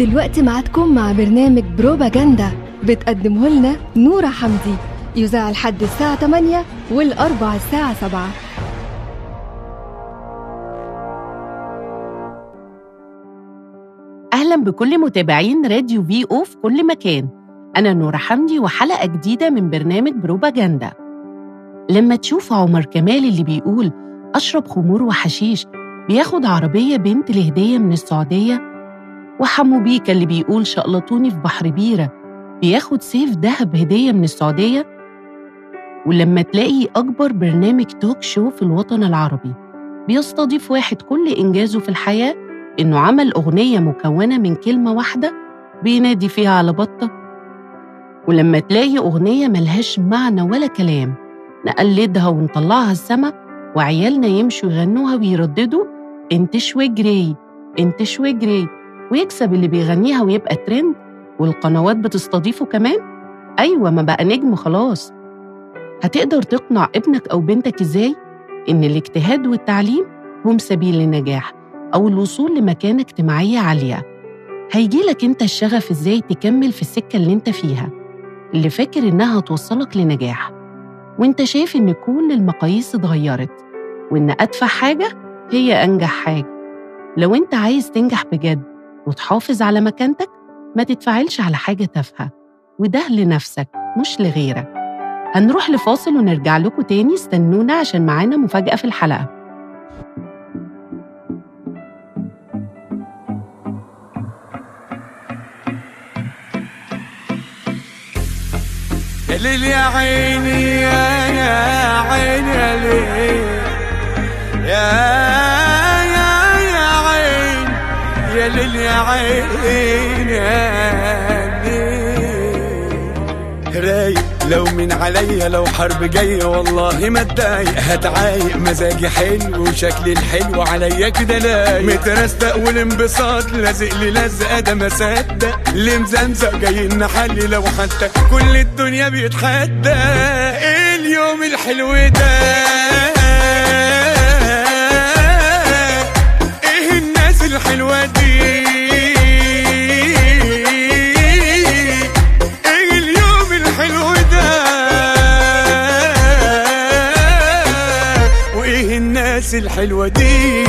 دلوقتي معادكم مع برنامج بروباجندا بتقدمه لنا نورة حمدي يذاع لحد الساعة 8 والأربع الساعة 7 أهلا بكل متابعين راديو في أو في كل مكان أنا نورة حمدي وحلقة جديدة من برنامج بروباجندا لما تشوف عمر كمال اللي بيقول أشرب خمور وحشيش بياخد عربية بنت لهدية من السعودية وحمو بيكا اللي بيقول شقلطوني في بحر بيرة بياخد سيف دهب هدية من السعودية ولما تلاقي أكبر برنامج توك شو في الوطن العربي بيستضيف واحد كل إنجازه في الحياة إنه عمل أغنية مكونة من كلمة واحدة بينادي فيها على بطة ولما تلاقي أغنية ملهاش معنى ولا كلام نقلدها ونطلعها السما وعيالنا يمشوا يغنوها ويرددوا انت شويجري انت شويجري ويكسب اللي بيغنيها ويبقى ترند والقنوات بتستضيفه كمان أيوة ما بقى نجم خلاص هتقدر تقنع ابنك أو بنتك إزاي إن الاجتهاد والتعليم هم سبيل للنجاح أو الوصول لمكانة اجتماعية عالية هيجيلك أنت الشغف إزاي تكمل في السكة اللي أنت فيها اللي فاكر إنها توصلك لنجاح وأنت شايف إن كل المقاييس اتغيرت وإن أدفع حاجة هي أنجح حاجة لو أنت عايز تنجح بجد وتحافظ على مكانتك ما تتفاعلش على حاجة تافهة وده لنفسك مش لغيرك هنروح لفاصل ونرجع لكم تاني استنونا عشان معانا مفاجأة في الحلقة يا ليل يا عيني يا يا عيني يا ليل يا يا يا عين يا ليل يا عين يا ليل رايق لو من عليا لو حرب جاية والله ما اتضايق هتعايق مزاجي حلو وشكلي الحلو عليا كده لايق مترستق والانبساط لازق لي لزقة ده ما صدق اللي مزمزق جاي نحلي لو حتى كل الدنيا بيتحدى ايه اليوم الحلو ده ايه الناس الحلوة دي ايه اليوم الحلو ده وايه الناس الحلوة دي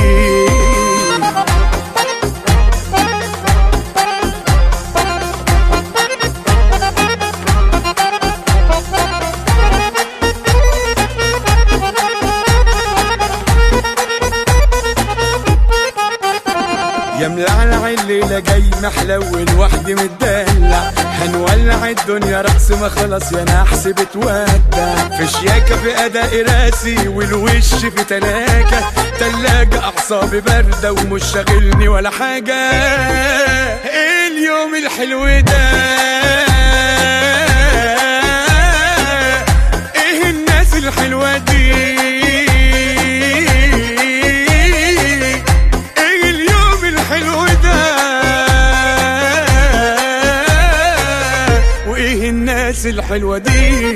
يا ملعلع الليلة جاي محلول وحدي متدلع هنولع الدنيا رقص ما خلص يا نحس بتودع في شياكة في أداء راسي والوش في تلاجة تلاجة أعصابي باردة ومش شاغلني ولا حاجة إيه اليوم الحلو ده إيه الناس الحلوة دي ايه اليوم الحلو ده وايه الناس الحلوه دي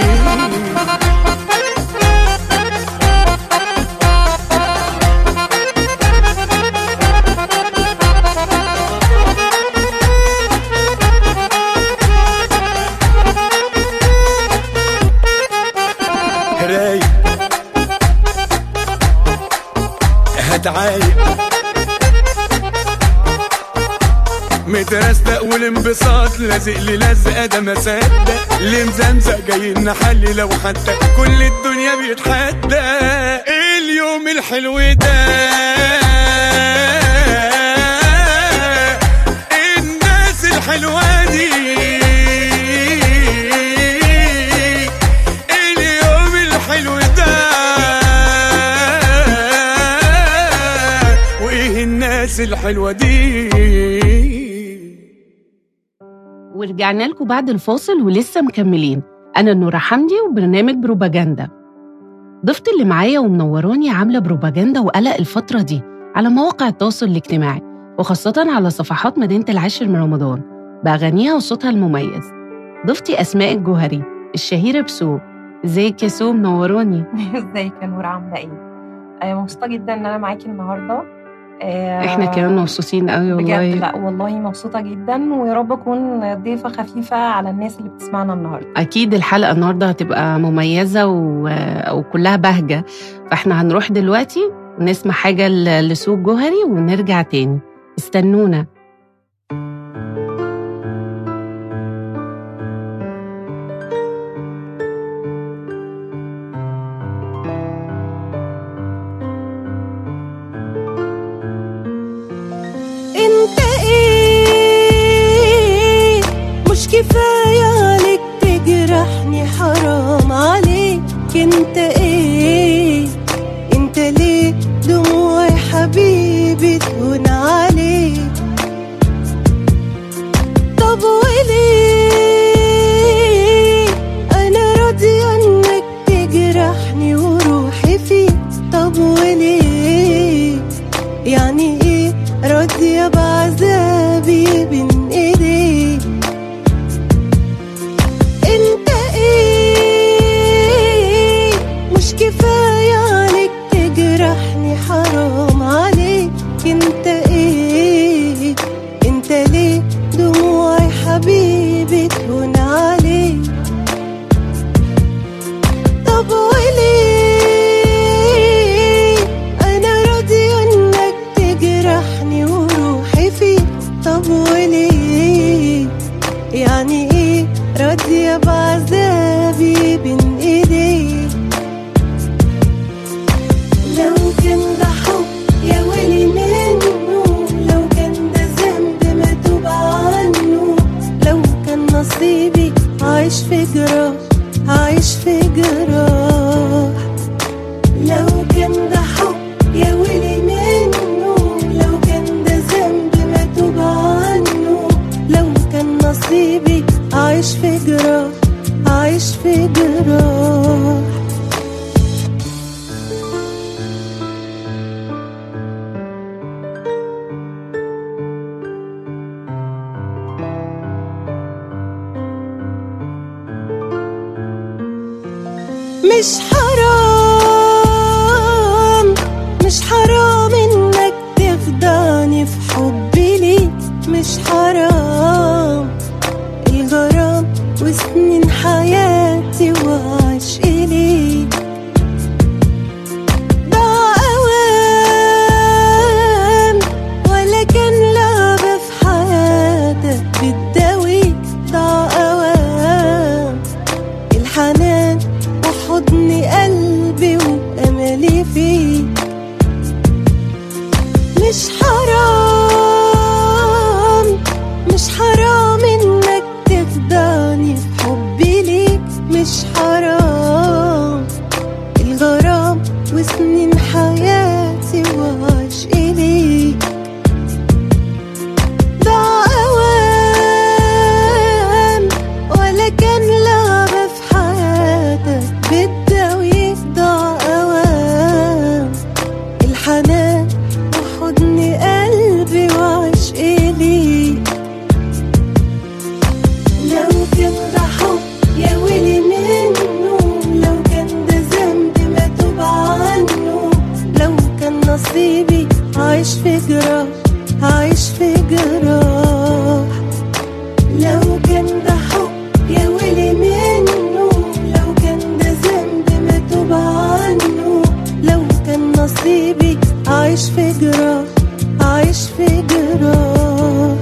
رايق هتعايق مترستق والانبساط لازق لي لزقه ده ما صدق اللي مزمزق جاي نحلي لو حتى كل الدنيا بيتحدى ايه اليوم الحلو ده إيه الناس الحلوه دي إيه اليوم الحلو ده وايه الناس الحلوه دي ورجعنا لكم بعد الفاصل ولسه مكملين أنا نورة حمدي وبرنامج بروباجندا ضيفتي اللي معايا ومنوراني عاملة بروباجندا وقلق الفترة دي على مواقع التواصل الاجتماعي وخاصة على صفحات مدينة العاشر من رمضان بأغانيها وصوتها المميز ضيفتي أسماء الجوهري الشهيرة بسو ازيك يا سو منوراني ازيك يا نور عامله ايه؟ آه، مبسوطه جدا ان انا معاكي النهارده آه، احنا كمان مبسوطين قوي بجد والله لا والله مبسوطة جدا ويا رب أكون ضيفة خفيفة على الناس اللي بتسمعنا النهاردة اكيد الحلقه النهارده هتبقى مميزه و... وكلها بهجه فاحنا هنروح دلوقتي ونسمع حاجه ل- لسوق جوهري ونرجع تاني استنونا انت ايه مش كفاية عليك تجرحني حرام عليك انت ايه انت ليه دموعي حبيبي تهون عليك طب وليه انا راضية انك تجرحني وروحي فيك طب وليه يعني ايه راضية بعذابي بين ايديك انت ايه مش كفاية عليك تجرحني حرام عليك انت ايه انت ليه دموعي حبيبي تهون عليك طب وليه انا راضية انك تجرحني وروحي فيك طب وليه يعني ايه راضية بعذابي بين ايديك لو كان ده حب يا ويلي منه لو كان ده ذنب ما توب عنه لو كان نصيبي عايش في جراح عايش في جراح لو كان ده حب يا ويلي منه لو كان ده ذنب ما توب عنه لو كان نصيبي عايش في جراح عايش في جراح مش حرام مش حرام انك تخدعني في حبي ليك مش حرام الغرام وسنين حياتي وعشقي ليك ضاع أوام ولا كان لعبة في حياتك بتداويك ضاع أوام الحنان وحضن قلبي وأملي فيك مش حرام مش حرام انك تخدعني في حبي ليك مش حرام الغرام وسنين حياتي وعشقي ليك ضاع أوام ولا كان لعبة في حياتك بتداويك ضاع أوام الحنان وحضن قلبي وعشقي ليك لو كان ده حب يا ويلي منه لو كان ده ذنب ما توب عنه لو كان نصيبي عايش في جراح عايش في جراح لو كان ده حب يا ويلي منه لو كان ده ذنب ما توب عنه لو كان نصيبي عايش في جراح عايش في جراح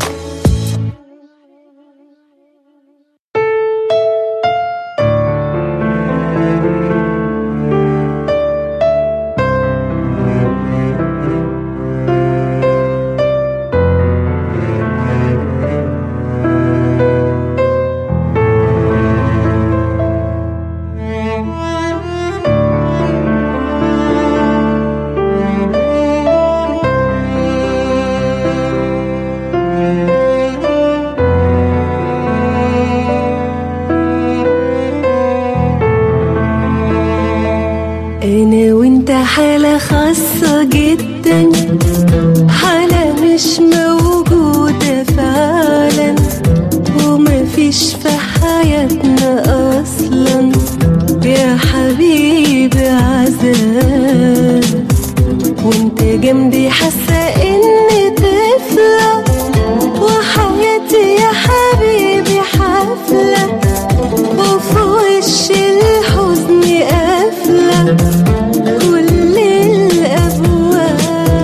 أنا وأنت حالة خاصة جدا حالة مش موجودة فعلا ومفيش في حياتنا أصلا يا حبيبي عذاب وانت جنبي حاسة إني طفلة وحياتي يا حبيبي حفلة وفي وش الحزن قافلة كل الأبواب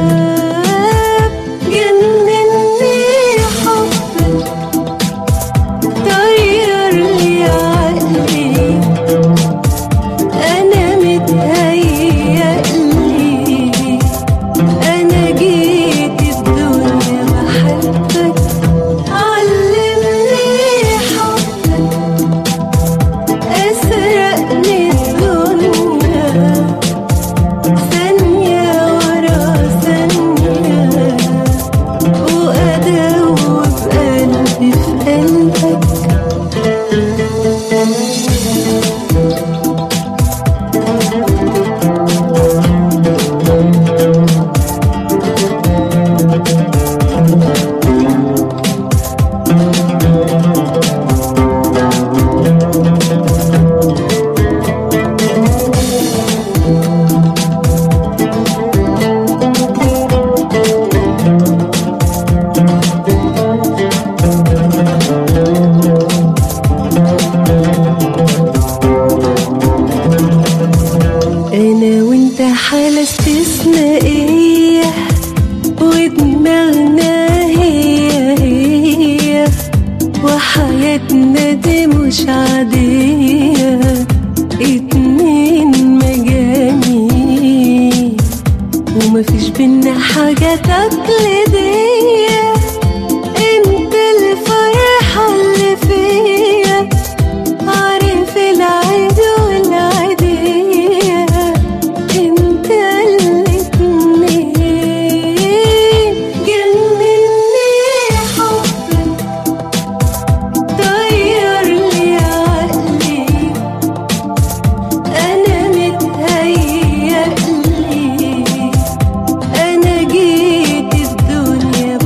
جنني حبك طير لي عقلي أنا متهيألي أنا جيت الدنيا بحبك علمني حبك أسرقني الدنيا ثانية ورا ثانية وأدوب قلبي في قلبك أنا وأنت حالة استثنائية ودماغنا هي هي وحياتنا دي مش عادية اتنين مجانين ومفيش بينا حاجة تقليدية انت الفرحة اللي فيا عارف العيد والعيدية انت الاتنين جنني حبك طير لي عقلي انا متهيألي انا جيت الدنيا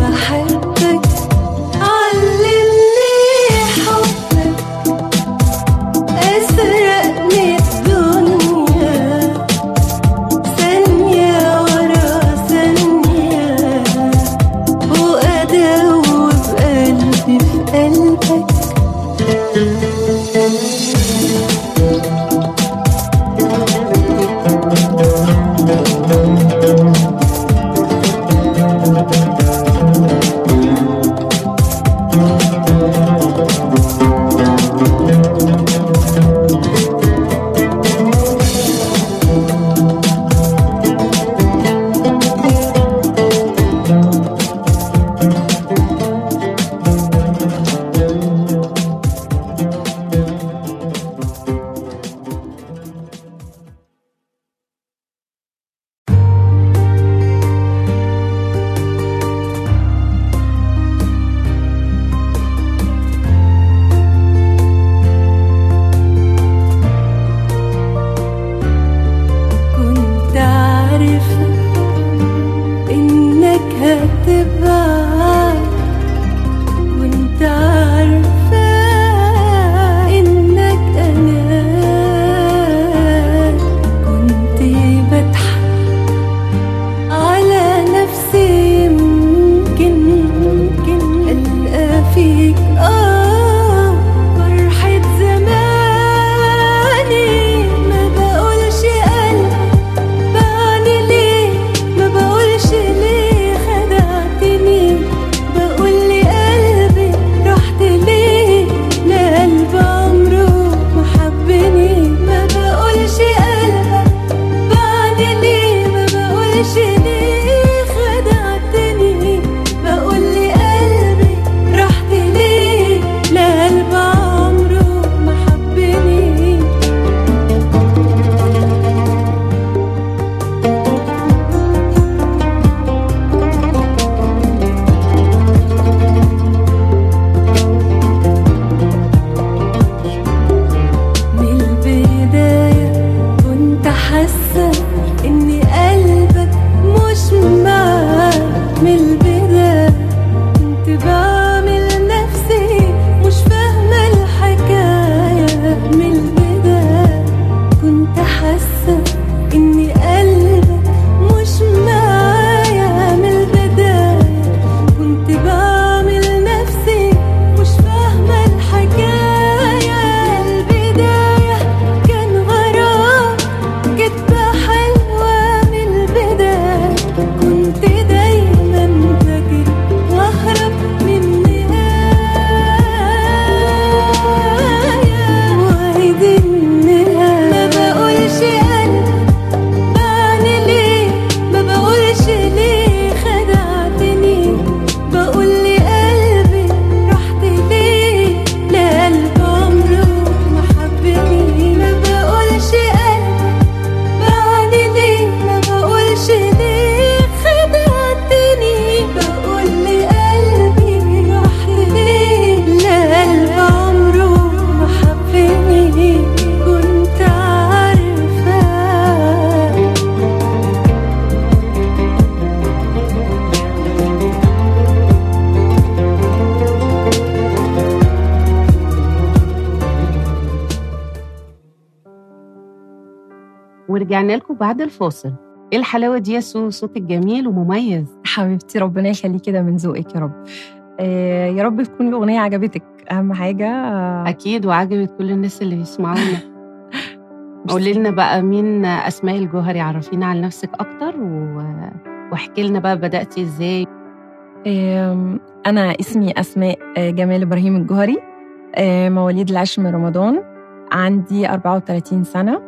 ورجعنا لكم بعد الفاصل ايه الحلاوه دي يا سو صوتك جميل ومميز حبيبتي ربنا يخليكي كده من ذوقك يا رب آه، يا رب تكون الأغنية عجبتك أهم حاجة آه، اكيد وعجبت كل الناس اللي بيسمعونا قولي لنا بقى مين اسماء الجوهري عرفينا عن نفسك اكتر و... واحكي لنا بقى بداتي ازاي آم، أنا اسمي أسماء آه، جمال إبراهيم الجوهري آه، مواليد العاشر من رمضان عندي 34 سنة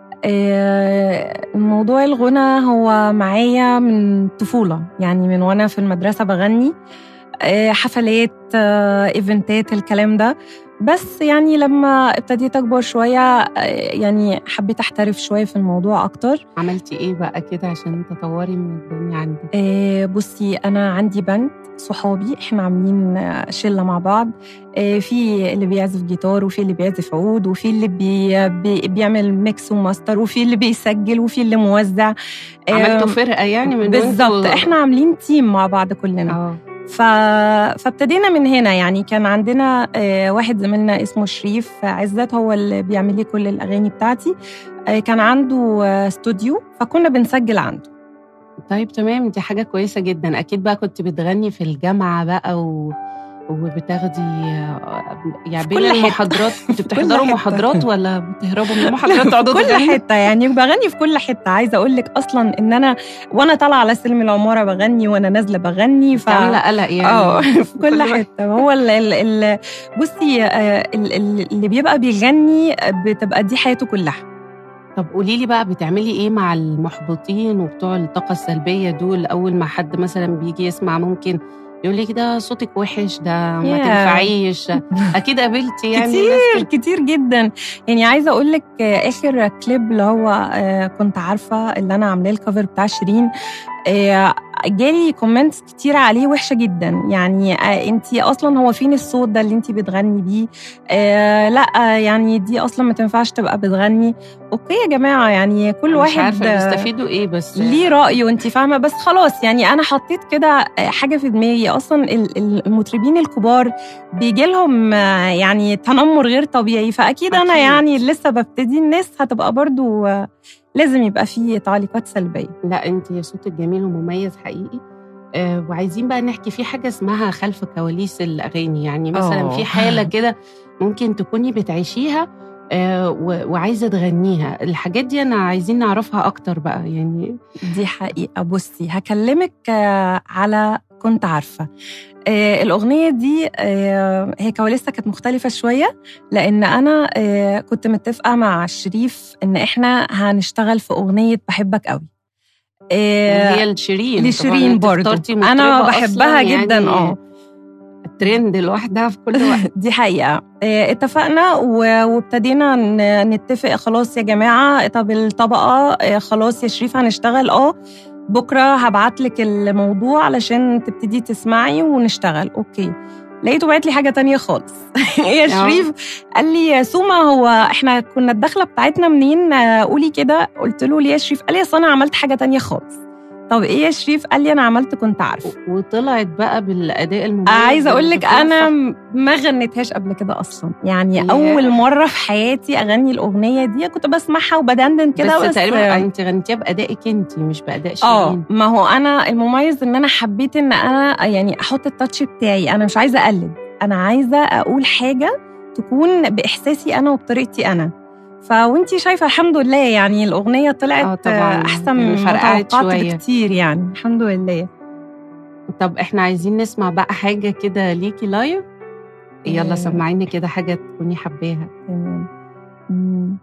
آه، موضوع الغنى هو معايا من الطفولة يعني من وأنا في المدرسة بغني آه، حفلات آه، ايفنتات الكلام ده بس يعني لما ابتديت أكبر شوية آه، يعني حبيت أحترف شوية في الموضوع أكتر عملتي ايه بقى كده عشان تطوري من الدنيا عندك آه، بصي انا عندي بنت صحابي احنا عاملين آه، شله مع بعض آه، في اللي بيعزف جيتار وفي اللي بيعزف عود وفي اللي بي بي بيعمل ميكس وماستر وفي اللي بيسجل وفي اللي موزع آه، عملتوا فرقه يعني من بالظبط وانتوا- احنا عاملين تيم مع بعض كلنا اه ف... فابتدينا من هنا يعني كان عندنا آه، واحد زميلنا اسمه شريف عزت هو اللي بيعمل لي كل الاغاني بتاعتي آه، كان عنده آه، استوديو فكنا بنسجل عنده طيب تمام دي حاجة كويسة جدا أكيد بقى كنت بتغني في الجامعة بقى و... وبتاخدي آه، يعني في بين كل حتة. المحاضرات كنت في كل بتحضروا حتة. محاضرات ولا بتهربوا من لا، المحاضرات في تقعدوا كل تغنوا؟ حته يعني بغني في كل حته عايزه اقول لك اصلا ان انا وانا طالعه على سلم العماره بغني وانا نازله بغني ف عاملة قلق يعني اه في كل كل واحد. حته هو ال ال ال بصي آه، ال- ال- اللي بيبقى بيغني بتبقى دي حياته كلها طب قولي لي بقى بتعملي إيه مع المحبطين وبتوع الطاقة السلبية دول أول ما حد مثلا بيجي يسمع ممكن يقول لي كده صوتك وحش ده ما ياه. تنفعيش أكيد قابلتي يعني ناس كتير كده. كتير جدا يعني عايزه اقول لك آه، اخر كليب اللي هو آه، كنت عارفه اللي انا عاملاه الكفر بتاع شيرين آه، جالي كومنتس كتير عليه وحشه جدا يعني انت اصلا هو فين الصوت ده اللي انت بتغني بيه آه لا آه، يعني دي اصلا ما تنفعش تبقى بتغني اوكي يا جماعه يعني كل مش واحد عارفة آه، بيستفيدوا إيه بس ليه رأيه انت فاهمة بس خلاص يعني أنا حطيت كده حاجة في دماغي أصلا ال- ال- المطربين الكبار بيجي لهم يعني تنمر غير طبيعي فأكيد أنا أكيد. يعني لسه ببتدي الناس هتبقى برضو لازم يبقى فيه تعليقات سلبية لا انت صوتك جميل ومميز حقيقي آه وعايزين بقى نحكي في حاجه اسمها خلف كواليس الاغاني يعني مثلا آه. في حاله كده ممكن تكوني بتعيشيها آه و- وعايزه تغنيها الحاجات دي انا عايزين نعرفها اكتر بقى يعني دي حقيقة بصي هكلمك آه، على كنت عارفة آه، الأغنية دي آه، هي كواليسها كانت مختلفة شوية لأن أنا آه، كنت متفقة مع شريف إن إحنا هنشتغل في أغنية بحبك قوي آه، هي لشيرين طبعاً لشيرين انت برضو. اخترتي أنا مطربة بحبها أصلاً جداً، يعني آه. الترند لوحدها في كل وقت دي حقيقة آه، اتفقنا و- وابتدينا ن- نتفق خلاص يا جماعة طب الطبقة آه، خلاص يا شريف هنشتغل اه بكرة هبعتلك الموضوع علشان تبتدي تسمعي ونشتغل اوكي لقيته بعت لي حاجة تانية خالص يا شريف قال لي يا سوما هو احنا كنا الدخلة بتاعتنا منين آه، قولي كده قلت له ليه يا شريف قال لي اصل انا عملت حاجة تانية خالص طب ايه يا شريف قال لي انا عملت كنت عارفه وطلعت بقى بالاداء المميز عايزه اقول لك اللي انا صح. م- ما غنيتهاش قبل كده اصلا يعني ياه. اول مره في حياتي اغني الاغنيه دي كنت بسمعها وبدندن كده بس, بس, تقريبا انت غنتيها بادائك انت مش باداء اه شيرين ما هو انا المميز ان انا حبيت ان انا يعني احط التاتش بتاعي انا مش عايزه اقلد انا عايزه اقول حاجه تكون باحساسي انا وبطريقتي انا فوانتي شايفه الحمد لله يعني الاغنيه طلعت آه طبعاً. احسن من ما فرقعت توقعت شوية. بكتير يعني الحمد لله طب احنا عايزين نسمع بقى حاجة كده ليكي لايف يلا آه. سمعيني كده حاجة تكوني حباها تمام مم.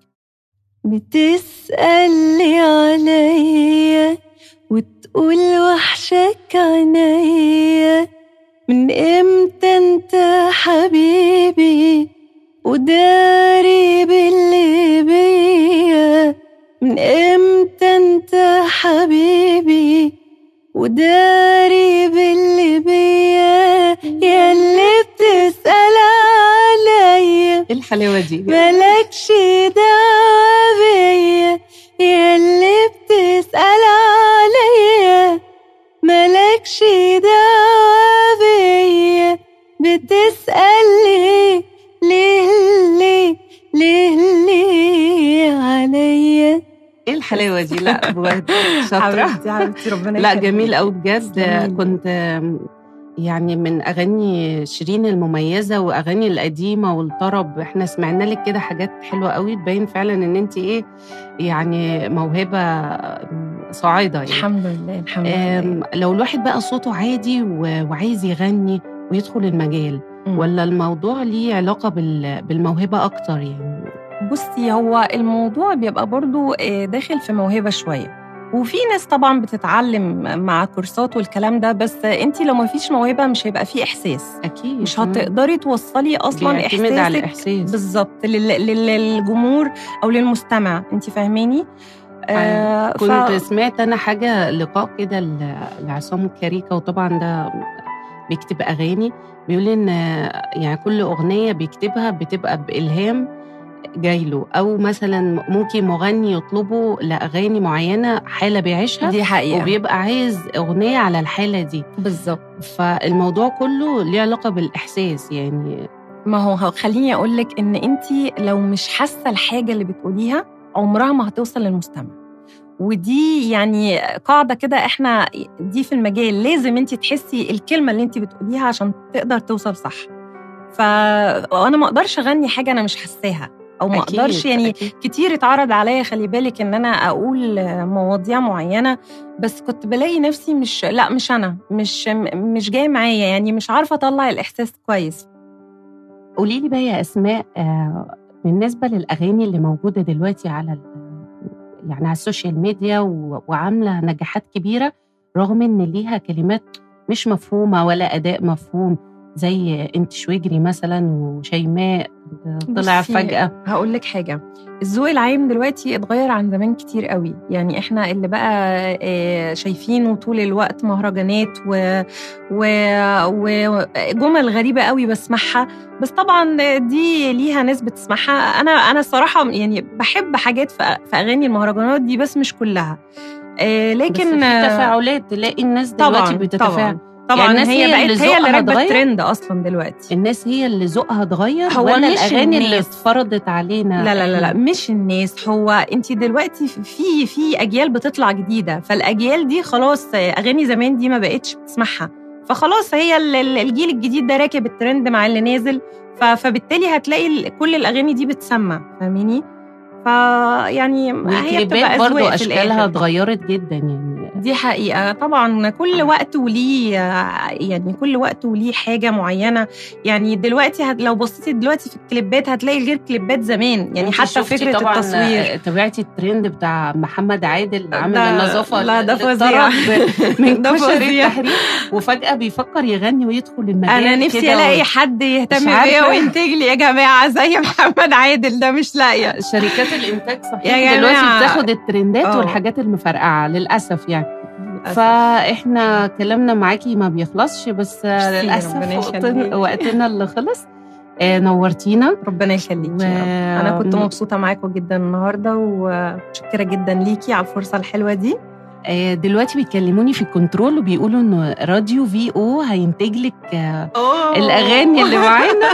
بتسألي عليا وتقول وحشك عينيا من امتى انت حبيبي وداري باللي بيا من امتى انت حبيبي وداري باللي بيا ياللي بتسأل عليا ايه الحلاوة دي ملكش دعوة بيا ياللي بتسأل عليا ملكش دعوة بيا بتسأل ليه ليه ليه ليه ليه عليا الحلاوه دي لا بجد شاطره حبيبتي حبيبتي ربنا لا يخليك. جميل قوي بجد تسلميلي. كنت آم، يعني من اغاني شيرين المميزه واغاني القديمه والطرب احنا سمعنا لك كده حاجات حلوه قوي تبين فعلا ان انت ايه يعني موهبه آم، صاعده يعني الحمد لله الحمد لله آم، لو الواحد بقى صوته عادي و- وعايز يغني ويدخل المجال مم. ولا الموضوع ليه علاقه بال- بالموهبه اكتر يعني بصي هو الموضوع بيبقى برضو آه، داخل في موهبة شوية وفي ناس طبعا بتتعلم مع كورسات والكلام ده بس انت لو ما فيش موهبة مش هيبقى فيه إحساس اكيد مش هتقدري توصلي أصلا بيعتمد على إحساسك الاحساس بالظبط لل- لل- للجمهور أو للمستمع انت فاهماني؟ آه كنت سمعت انا حاجه لقاء كده ل- لعصام كاريكا وطبعا ده بيكتب اغاني بيقول ان يعني كل اغنيه بيكتبها بتبقى بالهام جاي له او مثلا ممكن مغني يطلبه لاغاني معينه حاله بيعيشها دي حقيقة وبيبقى عايز اغنيه على الحاله دي بالظبط فالموضوع كله ليه علاقه بالاحساس يعني ما هو هو خليني اقول لك ان انت لو مش حاسه الحاجه اللي بتقوليها عمرها ما هتوصل للمستمع ودي يعني قاعده كده احنا دي في المجال لازم انت تحسي الكلمه اللي انت بتقوليها عشان تقدر توصل صح ف وانا ما اقدرش اغني حاجه انا مش حاساها او ما أكيد، اقدرش يعني أكيد. كتير اتعرض عليا خلي بالك ان انا اقول مواضيع معينه بس كنت بلاقي نفسي مش لا مش انا مش مش جاي معايا يعني مش عارفه اطلع الاحساس كويس قولي لي بقى يا اسماء آه، بالنسبه للاغاني اللي موجوده دلوقتي على ال- يعني على السوشيال ميديا و- وعامله نجاحات كبيره رغم ان ليها كلمات مش مفهومه ولا اداء مفهوم زي انت شويجري مثلا وشيماء طلع بصي، فجاه هقول لك حاجه الذوق العام دلوقتي اتغير عن زمان كتير قوي يعني احنا اللي بقى آه، شايفينه طول الوقت مهرجانات و... و... وجمل غريبه قوي بسمعها بس طبعا دي ليها ناس بتسمعها انا انا الصراحه يعني بحب حاجات في في اغاني المهرجانات دي بس مش كلها آه، بس لكن في آه، تفاعلات تلاقي الناس دلوقتي طبعا بتتفاعل طبعا طبعا يعني الناس هي هي اللي بقت هي اللي ذوقها راكبه اتغير؟ الترند اصلا دلوقتي الناس هي اللي ذوقها اتغير هو ولا مش الاغاني اللي الناس. اتفرضت علينا لا لا لا لا إحنا؟ مش الناس هو انت دلوقتي في في اجيال بتطلع جديده فالاجيال دي خلاص اغاني زمان دي ما بقتش بتسمعها فخلاص هي ال- ال- الجيل الجديد ده راكب الترند مع اللي نازل ف- فبالتالي هتلاقي ال- كل الاغاني دي بتسمع فاهميني فيعني هي والكليبات بتبقى برضو أذواق في اشكالها الآخر. اتغيرت جدا يعني دي حقيقة طبعا كل وقت وليه يعني كل وقت وليه حاجة معينة يعني دلوقتي هت لو بصيتي دلوقتي في الكليبات هتلاقي غير كليبات زمان يعني انت حتى شفتي فكرة طبعاً التصوير تابعتي الترند بتاع محمد عادل عامل ده- النظافه لا، ده اللي فظيع. اتطرد من ده كشري فظيع. التحرير وفجاه بيفكر يغني ويدخل المجال انا نفسي كده الاقي و- حد يهتم مش عارفة. بيا وينتج لي يا جماعه زي محمد عادل ده مش لاقيه شركات الانتاج صحيح يا دلوقتي جماعة. بتاخد الترندات اه. والحاجات المفرقعه للاسف يعني للأسف. فاحنا كلامنا معاكي ما بيخلصش بس ميرسي، للاسف ربنا وقتنا, يخليك. وقتنا اللي خلص آه، نورتينا ربنا يخليكي و- يا رب. انا كنت مبسوطه معاكم جدا النهارده ومتشكره جدا ليكي على الفرصه الحلوه دي آه، دلوقتي بيكلموني في الكنترول وبيقولوا انه راديو في او هينتج لك آه، الاغاني اللي معانا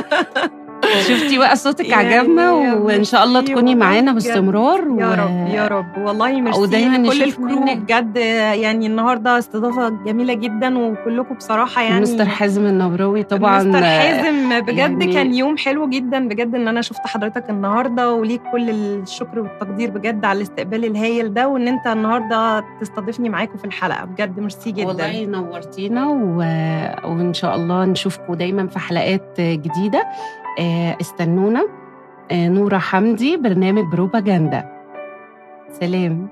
شفتي بقى صوتك يعني عجبنا وان شاء الله ميرسي تكوني والله معانا بجد. باستمرار يا رب يا رب والله ميرسي ودايماً كل نشوف الكرو منك. بجد يعني النهارده استضافه جميله جدا وكلكم بصراحه يعني مستر حازم النبراوي طبعا مستر آه، حازم بجد يعني- كان يوم حلو جدا بجد ان انا شفت حضرتك النهارده وليك كل الشكر والتقدير بجد على الاستقبال الهايل ده وان انت النهارده تستضيفني معاكم في الحلقه بجد ميرسي جدا والله نورتينا و... وان شاء الله نشوفكم دايما في حلقات جديده آه، استنونا آه، نورة حمدي برنامج بروباجندا سلام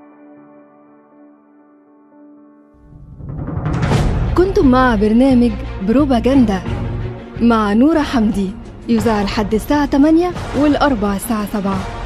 كنتم مع برنامج بروباجندا مع نورة حمدي يذاع لحد الساعة 8 والأربع الساعة 7